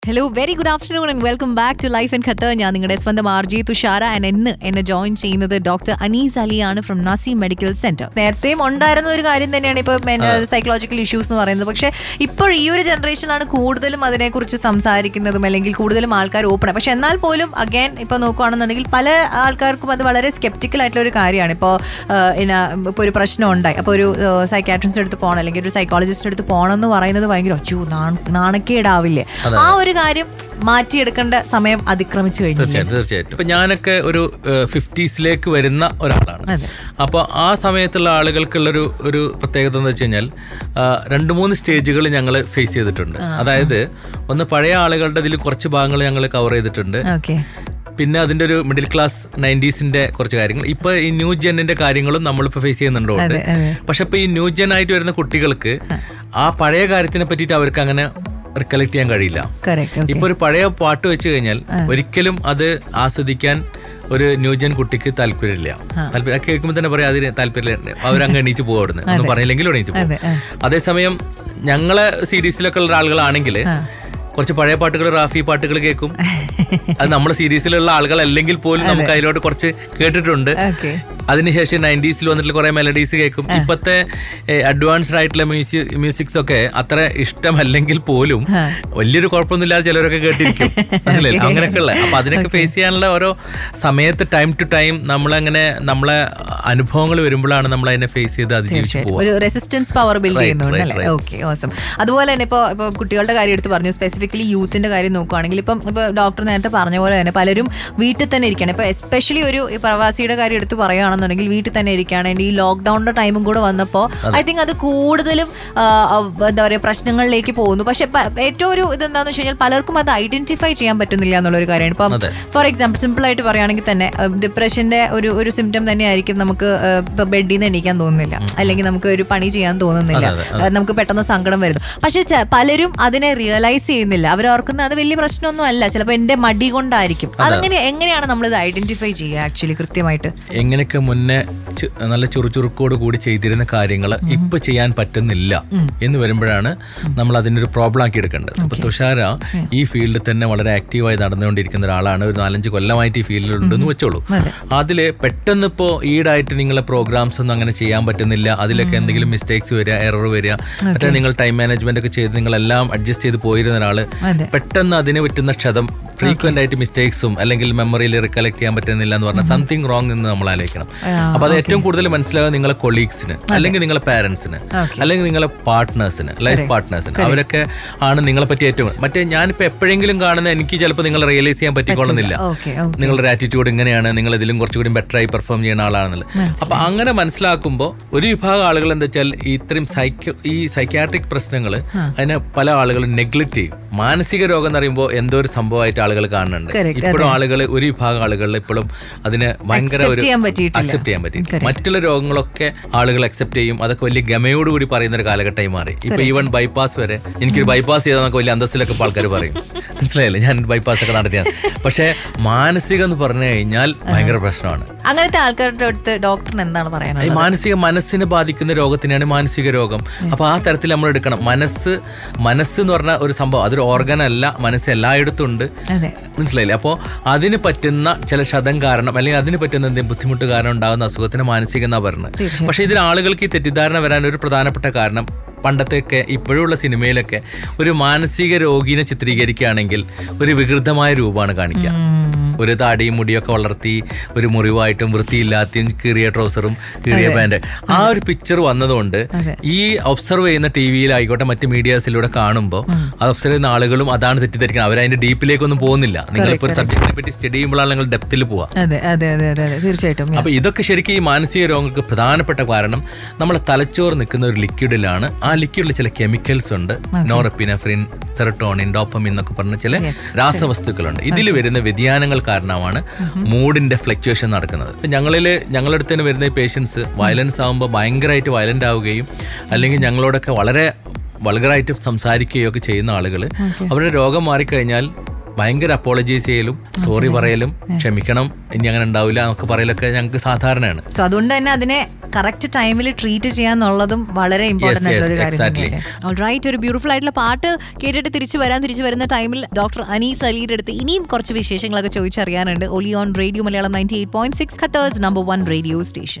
Hello very good afternoon and welcome back to life in Qatar ഞാൻ നിങ്ങളുടെ സ്വന്തം R G Thushara and ഇന്ന് എന്നെ ജോയിൻ ചെയ്യുന്നത് ഡോക്ടർ അനീസ് അലിയാണ് ഫ്രം നസി മെഡിക്കൽ സെന്റർ നേരത്തെയും ഉണ്ടായിരുന്ന ഒരു കാര്യം തന്നെയാണ് ഇപ്പോൾ സൈക്കോളജിക്കൽ ഇഷ്യൂസ് എന്ന് പറയുന്നത് പക്ഷേ ഇപ്പോൾ ഈ ഒരു ജനറേഷനിലാണ് കൂടുതലും അതിനെക്കുറിച്ച് സംസാരിക്കുന്നതും അല്ലെങ്കിൽ കൂടുതലും ആൾക്കാർ ഓപ്പൺ പക്ഷെ എന്നാൽ പോലും അഗൈൻ ഇപ്പോൾ നോക്കുകയാണെന്നുണ്ടെങ്കിൽ പല ആൾക്കാർക്കും അത് വളരെ സ്കെപ്റ്റിക്കൽ ആയിട്ടുള്ള ഒരു കാര്യമാണ് ഇപ്പോൾ ഇപ്പോൾ ഒരു പ്രശ്നം ഉണ്ടായി അപ്പോൾ ഒരു സൈക്കാട്രിസ്റ്റിൻ്റെ അടുത്ത് പോകണം അല്ലെങ്കിൽ ഒരു സൈക്കോളജിസ്റ്റിൻ്റെ അടുത്ത് പോകണം എന്ന് പറയുന്നത് ഭയങ്കര അച്ചു നാണക്കേടാവില്ലേ ആ ഒരു കാര്യം മാറ്റിയെടുക്കേണ്ട സമയം അതിക്രമിച്ചു കഴിഞ്ഞു തീർച്ചയായിട്ടും തീർച്ചയായിട്ടും ഇപ്പൊ ഞാനൊക്കെ ഒരു ഫിഫ്റ്റീസിലേക്ക് വരുന്ന ഒരാളാണ് അതെ. അപ്പോൾ ആ സമയത്തുള്ള ആളുകൾക്കുള്ളൊരു ഒരു പ്രത്യേകത എന്ന് വെച്ച് കഴിഞ്ഞാൽ ആ, രണ്ട് മൂന്ന് സ്റ്റേജുകൾ ഞങ്ങൾ ഫേസ് ചെയ്തിട്ടുണ്ട് അതായത് ഒന്ന് പഴയ ആളുകളുടെ ഇതിൽ കുറച്ച് ഭാഗങ്ങൾ ഞങ്ങൾ കവർ ചെയ്തിട്ടുണ്ട് ഓക്കെ പിന്നെ അതിന്റെ ഒരു മിഡിൽ ക്ലാസ് നയൻറ്റീസിന്റെ കുറച്ച് കാര്യങ്ങൾ ഇപ്പൊ ഈ ന്യൂ ജെന്നിന്റെ കാര്യങ്ങളും നമ്മളിപ്പോൾ ഫേസ് ചെയ്യുന്നുണ്ടോണ്ട് അതെ, അതെ. പക്ഷെ ഇപ്പൊ ഈ ന്യൂ ജെൻ ആയിട്ട് വരുന്ന കുട്ടികൾക്ക് ആ പഴയ കാര്യത്തിനെ പറ്റിയിട്ട് അവർക്ക് അങ്ങനെ റിക്കലക്ട് ചെയ്യാൻ കഴിയില്ല കറക്റ്റ് ഇപ്പൊ ഒരു പഴയ പാട്ട് വെച്ച് കഴിഞ്ഞാൽ ഒരിക്കലും അത് ആസ്വദിക്കാൻ ഒരു ന്യൂജൻ കുട്ടിക്ക് താല്പര്യമില്ല താല്പര്യം അത് കേൾക്കുമ്പോൾ തന്നെ പറയാം അതിന് താല്പര്യമില്ല അവരങ്ങ് എണീച്ച് പോകും അവിടുന്ന് ഒന്നും പറഞ്ഞില്ലെങ്കിലും എണീച്ച് പോകും അതെ, ആ. അതേസമയം ഞങ്ങളെ സീരീസിലൊക്കെ ഉള്ള ആളുകളാണെങ്കിൽ കുറച്ച് പഴയ പാട്ടുകൾ റാഫി പാട്ടുകൾ കേൾക്കും അത് നമ്മുടെ സീരീസിലുള്ള ആളുകളല്ലെങ്കിൽ പോലും നമുക്ക് അതിലോട്ട് കുറച്ച് കേട്ടിട്ടുണ്ട് ഓക്കെ അതിനുശേഷം നയൻറ്റീസിൽ വന്നിട്ടുള്ള കുറെ മെലഡീസ് കേൾക്കും ഇപ്പോഴത്തെ അഡ്വാൻസ്ഡ് ആയിട്ടുള്ള മ്യൂസിക് മ്യൂസിക്സ് ഒക്കെ അത്ര ഇഷ്ടമല്ലെങ്കിൽ പോലും വലിയൊരു കുഴപ്പമൊന്നുമില്ലാതെ ചിലരൊക്കെ കേട്ടിരിക്കും മനസ്സിലായില്ലേ അങ്ങനെയൊക്കെ ഉള്ള അപ്പൊ അതിനൊക്കെ ഫേസ് ചെയ്യാനുള്ള ഓരോ സമയത്ത് ടൈം ടു ടൈം നമ്മളങ്ങനെ നമ്മളെ അനുഭവങ്ങൾ വരുമ്പോഴാണ് നമ്മൾ അതിനെ ഫേസ് ചെയ്ത് അതിജീവിച്ച് പോവുക ഒരു റെസിസ്റ്റൻസ് പവർ ബിൽഡ് Right, ചെയ്യുന്നുണ്ട് right, അല്ലേ right. ഓക്കെ ഓസം അതുപോലെ തന്നെ ഇപ്പോൾ ഇപ്പോൾ കുട്ടികളുടെ കാര്യം എടുത്ത് പറഞ്ഞു സ്പെസിഫിക്കലി യൂത്തിന്റെ കാര്യം നോക്കുകയാണെങ്കിൽ ഇപ്പം ഇപ്പോൾ ഡോക്ടർ നേരത്തെ പറഞ്ഞ പോലെ തന്നെ പലരും വീട്ടിൽ തന്നെ ഇരിക്കണം ഇപ്പോൾ എസ്പെഷ്യലി ഒരു ഈ പ്രവാസിയുടെ കാര്യം എടുത്ത് പറയുകയാണെന്നുണ്ടെങ്കിൽ വീട്ടിൽ തന്നെ ഇരിക്കുകയാണ് ഈ ലോക്ക്ഡൌണിന്റെ ടൈമും കൂടെ വന്നപ്പോൾ ഐ തിങ്ക് അത് കൂടുതലും ആ, ആ, എന്താ പറയുക പ്രശ്നങ്ങളിലേക്ക് പോകുന്നു പക്ഷെ പ- ഏറ്റവും ഒരു ഇതെന്താണെന്ന് വെച്ച് കഴിഞ്ഞാൽ പലർക്കും അത് ഐഡന്റിഫൈ ചെയ്യാൻ പറ്റുന്നില്ല എന്നുള്ളൊരു കാര്യമാണ് ഇപ്പം അതെ. ഫോർ എക്സാമ്പിൾ സിമ്പിൾ ആയിട്ട് പറയുകയാണെങ്കിൽ തന്നെ ഡിപ്രഷന്റെ ഒരു ഒരു സിംറ്റം തന്നെയായിരിക്കും നമുക്ക് ഇപ്പൊ ബെഡിൽ നിന്ന് എണീക്കാൻ തോന്നുന്നില്ല അല്ലെങ്കിൽ നമുക്ക് ഒരു പണി ചെയ്യാൻ തോന്നുന്നില്ല അതെ, ഏഹ് നമുക്ക് പെട്ടെന്ന് സങ്കടം വരുന്നു പക്ഷെ ച- പലരും അതിനെ റിയലൈസ് ചെയ്യുന്നില്ല അവർ ഓർക്കുന്ന അത് വലിയ പ്രശ്നമൊന്നും അല്ല ചിലപ്പോൾ എന്റെ മടി കൊണ്ടായിരിക്കും അതങ്ങനെ എങ്ങനെയാണ് നമ്മൾ ഇത് ഐഡന്റിഫൈ ചെയ്യുക ആക്ച്വലി കൃത്യമായിട്ട് എങ്ങനെയൊക്കെ മുന്നേ ചു- നല്ല ചുറുചുറുക്കോട് കൂടി ചെയ്തിരുന്ന കാര്യങ്ങൾ ഇപ്പൊ ചെയ്യാൻ പറ്റുന്നില്ല എന്ന് വരുമ്പോഴാണ് നമ്മൾ അതിനൊരു പ്രോബ്ലം ആക്കി എടുക്കേണ്ടത് അപ്പൊ തുഷാര ഈ ഫീൽഡിൽ തന്നെ വളരെ ആക്റ്റീവായി നടന്നുകൊണ്ടിരിക്കുന്ന ഒരാളാണ് ഒരു നാലഞ്ച് കൊല്ലമായിട്ട് ഈ ഫീൽഡിലുണ്ടെന്ന് വെച്ചോളൂ അതില് പെട്ടെന്ന് ഇപ്പോൾ ഈടായിട്ട് നിങ്ങളെ പ്രോഗ്രാംസ് ഒന്നും അങ്ങനെ ചെയ്യാൻ പറ്റുന്നില്ല അതിലൊക്കെ എന്തെങ്കിലും മിസ്റ്റേക്സ് വരിക എറർ വരിക മറ്റേ നിങ്ങൾ ടൈം മാനേജ്മെന്റ് ഒക്കെ ചെയ്ത് നിങ്ങളെല്ലാം അഡ്ജസ്റ്റ് ചെയ്ത് പോയിരുന്ന ഒരാള് അതെ. പെട്ടെന്ന് അതിന് പറ്റുന്ന ക്ഷതം ഫ്രീക്വന്റ് ആയിട്ട് മിസ്റ്റേക്സും അല്ലെങ്കിൽ മെമ്മറിയിൽ റിക്കലക്ട് ചെയ്യാൻ പറ്റുന്നില്ല എന്ന് പറഞ്ഞാൽ സംതിങ് റോങ് എന്ന് നമ്മൾ ആലോചിക്കണം അപ്പൊ അത് ഏറ്റവും കൂടുതൽ മനസ്സിലാവുക നിങ്ങളെ കൊളീഗ്സിന് അല്ലെങ്കിൽ നിങ്ങളെ പാരന്റ്സിന് അല്ലെങ്കിൽ നിങ്ങളെ പാർട്ട്നേഴ്സിന് ലൈഫ് പാർട്ട്നേഴ്സിന് അവരൊക്കെ ആണ് നിങ്ങളെ പറ്റി ഏറ്റവും കൂടുതൽ- മറ്റേ ഞാനിപ്പോ എപ്പോഴെങ്കിലും കാണുന്ന എനിക്ക് ചിലപ്പോൾ നിങ്ങൾ റിയലൈസ് ചെയ്യാൻ പറ്റിക്കൊള്ളുന്നില്ല ഓക്കെ നിങ്ങളുടെ ആറ്റിറ്റ്യൂഡ് ഇങ്ങനെയാണ് നിങ്ങൾ ഇതിലും കുറച്ചുകൂടി ബെറ്റർ ആയി പെർഫോം ചെയ്യുന്ന ആളാണെന്നുള്ളത് അപ്പൊ അങ്ങനെ മനസ്സിലാക്കുമ്പോൾ ഒരു വിഭാഗം ആളുകൾ എന്താ വെച്ചാൽ ഈ ഇത്രയും സൈക്കോ ഈ സൈക്യാട്രിക് പ്രശ്നങ്ങൾ അതിനെ പല ആളുകളും നെഗ്ലക്ട് ചെയ്യും മാനസിക രോഗം എന്ന് പറയുമ്പോൾ എന്തോ ഒരു സംഭവമായിട്ട് ആളുകൾ കാണുന്നുണ്ട് Correct, ഇപ്പോഴും ആളുകൾ ഒരു വിഭാഗം ആളുകളിൽ ഇപ്പോഴും അതിനെ ഭയങ്കര Accept ഒരു ചെയ്യാൻ പറ്റിയിട്ടില്ല. അക്സെപ്റ്റ് ചെയ്യാൻ പറ്റി മറ്റുള്ള രോഗങ്ങളൊക്കെ ആളുകൾ അക്സെപ്റ്റ് ചെയ്യും അതൊക്കെ വലിയ ഗമയോടുകൂടി പറയുന്ന ഒരു കാലഘട്ടമായി മാറി ഇപ്പൊ ഈവൻ ബൈപ്പാസ് വരെ എനിക്കൊരു ബൈപ്പാസ് ചെയ്താൽ വലിയ അന്തസ്സിലൊക്കെ ഇപ്പൊ ആൾക്കാർ പറയും മനസ്സിലായില്ലേ ഞാൻ ബൈപ്പാസ് ഒക്കെ നടത്തിയാണ് പക്ഷേ മാനസികം എന്ന് പറഞ്ഞു കഴിഞ്ഞാൽ ഭയങ്കര പ്രശ്നമാണ് അങ്ങനത്തെ ആൾക്കാരുടെ അടുത്ത് ഡോക്ടറിന് എന്താണ് ഈ പറയാനുള്ളത് മാനസിക മനസ്സിനെ ബാധിക്കുന്ന രോഗത്തിനാണ് മാനസിക രോഗം അപ്പൊ ആ തരത്തിൽ നമ്മൾ എടുക്കണം മനസ്സ് മനസ്സ് എന്ന് പറഞ്ഞ ഒരു സംഭവം അതൊരു ഓർഗൻ അല്ല മനസ്സ് എല്ലായിടത്തും ഉണ്ട് അതെ മനസ്സിലായില്ലേ അപ്പോൾ അതിന് പറ്റുന്ന ചില ശതം കാരണം അല്ലെങ്കിൽ അതിന് പറ്റുന്ന എന്തെങ്കിലും ബുദ്ധിമുട്ട് കാരണം ഉണ്ടാകുന്ന അസുഖത്തിന് മാനസികം എന്നാ പറയുന്നത് തീർച്ചയായും. പക്ഷേ ഇതിൽ ആളുകൾക്ക് ഈ തെറ്റിദ്ധാരണ വരാൻ ഒരു പ്രധാനപ്പെട്ട കാരണം പണ്ടത്തെയൊക്കെ ഇപ്പോഴുള്ള സിനിമയിലൊക്കെ ഒരു മാനസിക രോഗീനെ ചിത്രീകരിക്കുകയാണെങ്കിൽ ഒരു വികൃതമായ രൂപമാണ് കാണിക്കുക ഒരു താടിയും മുടിയൊക്കെ വളർത്തി ഒരു മുറിവായിട്ടും വൃത്തിയില്ലാത്തയും കീറിയ ട്രൗസറും കീറിയ പാൻറ് ആ ഒരു പിക്ചർ വന്നതുകൊണ്ട് അതെ. ഈ ഒബ്സർവ് ചെയ്യുന്ന ടി വിയിലായിക്കോട്ടെ മറ്റ് മീഡിയാസിലൂടെ കാണുമ്പോൾ അത് ഒബ്സർവ് ചെയ്യുന്ന ആളുകളും അതാണ് തെറ്റിദ്ധരിക്കുന്നത് അവരതിന്റെ ഡീപ്പിലേക്കൊന്നും പോകുന്നില്ല നിങ്ങളിപ്പോൾ ഒരു സബ്ജക്റ്റിനെ പറ്റി സ്റ്റഡി ചെയ്യുമ്പോഴാണ് നിങ്ങൾ ഡെപ്തിൽ പോവുക അതെ അതെ അതെ അതെ അതെ തീർച്ചയായിട്ടും അപ്പൊ ഇതൊക്കെ ശരിക്കും ഈ മാനസിക രോഗങ്ങൾക്ക് പ്രധാനപ്പെട്ട കാരണം നമ്മളെ തലച്ചോറ് നിൽക്കുന്ന ഒരു ലിക്വിഡിലാണ് ആ ലിക്വിഡിൽ ചില കെമിക്കൽസ് ഉണ്ട് നോറപ്പിനഫ്രിൻ സെറട്ടോണിൻ ഡോപ്പമിൻ എന്നൊക്കെ പറഞ്ഞ ചില രാസവസ്തുക്കളുണ്ട് ഇതിൽ വരുന്ന വ്യതിയാനങ്ങൾ കാരണമാണ് മൂഡിന്റെ ഫ്ലക്ച്വേഷൻ നടക്കുന്നത് ഇപ്പൊ ഞങ്ങളില് ഞങ്ങളുടെ അടുത്ത് തന്നെ വരുന്ന പേഷ്യൻസ് വയലൻസ് ആകുമ്പോൾ ഭയങ്കരമായിട്ട് വയലന്റ് ആവുകയും അല്ലെങ്കിൽ ഞങ്ങളോടൊക്കെ വളരെ വൾഗറായിട്ട് സംസാരിക്കുകയോ ഒക്കെ ചെയ്യുന്ന ആളുകൾ അവരുടെ രോഗം മാറിക്കഴിഞ്ഞാൽ ഭയങ്കര അപ്പോളജൈസ് ചെയ്യലും സോറി പറയലും ക്ഷമിക്കണം ഇനി അങ്ങനെ ഉണ്ടാവില്ല എന്നൊക്കെ പറയലൊക്കെ ഞങ്ങൾക്ക് സാധാരണയാണ് സോ അതുകൊണ്ട് തന്നെ അതിനെ കറക്റ്റ് ടൈമിൽ ട്രീറ്റ് ചെയ്യാന്നുള്ളതും വളരെ ഇമ്പോർട്ടന്റ് yes, ആയിട്ടുള്ള ഒരു കാര്യം exactly. തന്നെയല്ലേ റൈറ്റ് ഒരു ബ്യൂട്ടിഫുൾ ആയിട്ടുള്ള പാട്ട് കേട്ടിട്ട് തിരിച്ചു വരാൻ തിരിച്ചു വരുന്ന ടൈമിൽ ഡോക്ടർ അനീസ് അലിയുടെ അടുത്ത് ഇനിയും കുറച്ച് വിശേഷങ്ങളൊക്കെ ചോദിച്ചറിയാനുണ്ട് ഒലി on radio Malayalam ninety eight point six Qatar's number one radio station